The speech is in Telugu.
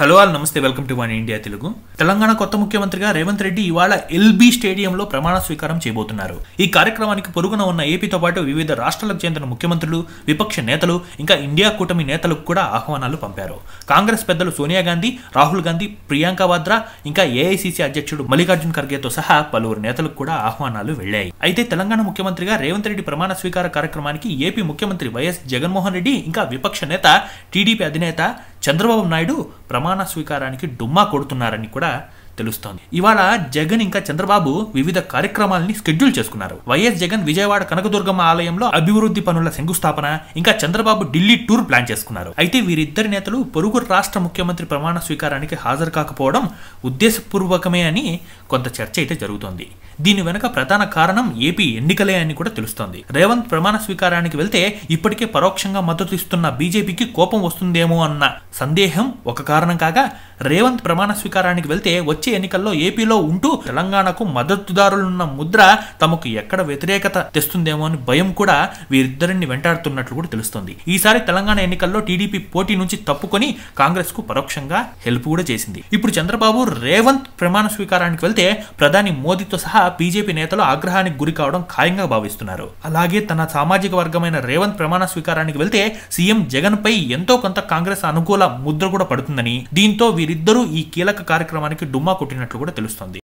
హలో ఆల్ నమస్తే welcome to One India Telugu Telangana కొత్త ముఖ్యమంత్రిగా రేవంత్ రెడ్డి ఇవాళ ఎల్బీ స్టేడియంలో ప్రమాణ స్వీకారం చేయబోతున్నారు ఈ కార్యక్రమానికి పొరుగున ఉన్న ఏపీతో పాటు వివిధ రాష్ట్రాలకు చెందిన ముఖ్యమంత్రులు విపక్ష నేతలు ఇంకా ఇండియా కూటమి నేతలకు కూడా ఆహ్వానాలు పంపారు కాంగ్రెస్ పెద్దలు సోనియా గాంధీ రాహుల్ గాంధీ ప్రియాంక వాద్రా ఇంకా ఏఐసీసీ అధ్యక్షుడు మల్లికార్జున్ ఖర్గేతో సహా పలువురు నేతలకు కూడా ఆహ్వానాలు వెళ్లాయి అయితే తెలంగాణ ముఖ్యమంత్రిగా రేవంత్ రెడ్డి ప్రమాణ స్వీకార కార్యక్రమానికి ఏపీ ముఖ్యమంత్రి వైఎస్ జగన్మోహన్ రెడ్డి ఇంకా విపక్ష నేత టీడీపీ అధినేత చంద్రబాబు నాయుడు ప్రమాణ స్వీకారానికి డుమ్మా కొడుతున్నారని కూడా తెలుస్తోంది ఇవాళ జగన్ ఇంకా చంద్రబాబు వివిధ కార్యక్రమాలని స్కెడ్యూల్ చేసుకున్నారు వైఎస్ జగన్ విజయవాడ కనకదుర్గమ్మ ఆలయంలో అభివృద్ధి పనుల శంకుస్థాపన ఇంకా చంద్రబాబు ఢిల్లీ టూర్ ప్లాన్ చేసుకున్నారు అయితే వీరిద్దరి నేతలు పొరుగు రాష్ట్ర ముఖ్యమంత్రి ప్రమాణ స్వీకారానికి హాజరు కాకపోవడం ఉద్దేశపూర్వకమే అని కొంత చర్చ అయితే జరుగుతోంది దీని వెనుక ప్రధాన కారణం ఏపీ ఎన్నికలే అని కూడా తెలుస్తోంది రేవంత్ ప్రమాణ స్వీకారానికి వెళ్తే ఇప్పటికే పరోక్షంగా మద్దతు ఇస్తున్న బీజేపీకి కోపం వస్తుందేమో అన్న సందేహం ఒక కారణం కాగా రేవంత్ ప్రమాణ స్వీకారానికి వెళ్తే వచ్చే ఎన్నికల్లో ఏపీలో ఉంటూ తెలంగాణకు మద్దతుదారులున్న ముద్ర తమకు ఎక్కడ వ్యతిరేకత తెస్తుందేమో అని భయం కూడా వీరిద్దరిని వెంటాడుతున్నట్లు కూడా తెలుస్తోంది ఈసారి తెలంగాణ ఎన్నికల్లో టీడీపీ పోటీ నుంచి తప్పుకొని కాంగ్రెస్ కు పరోక్షంగా హెల్ప్ కూడా చేసింది ఇప్పుడు చంద్రబాబు రేవంత్ ప్రమాణ స్వీకారానికి వెళ్తే ప్రధాని మోదీతో సహా బీజేపీ నేతలు ఆగ్రహానికి గురి కావడం ఖాయంగా భావిస్తున్నారు అలాగే తన సామాజిక వర్గమైన రేవంత్ ప్రమాణ స్వీకారానికి వెళ్తే సీఎం జగన్ పై ఎంతో కొంత కాంగ్రెస్ అనుకూల ముద్ర కూడా పడుతుందని దీంతో వీరిద్దరూ ఈ కీలక కార్యక్రమానికి డుమ్మా కొట్టినట్లు కూడా తెలుస్తోంది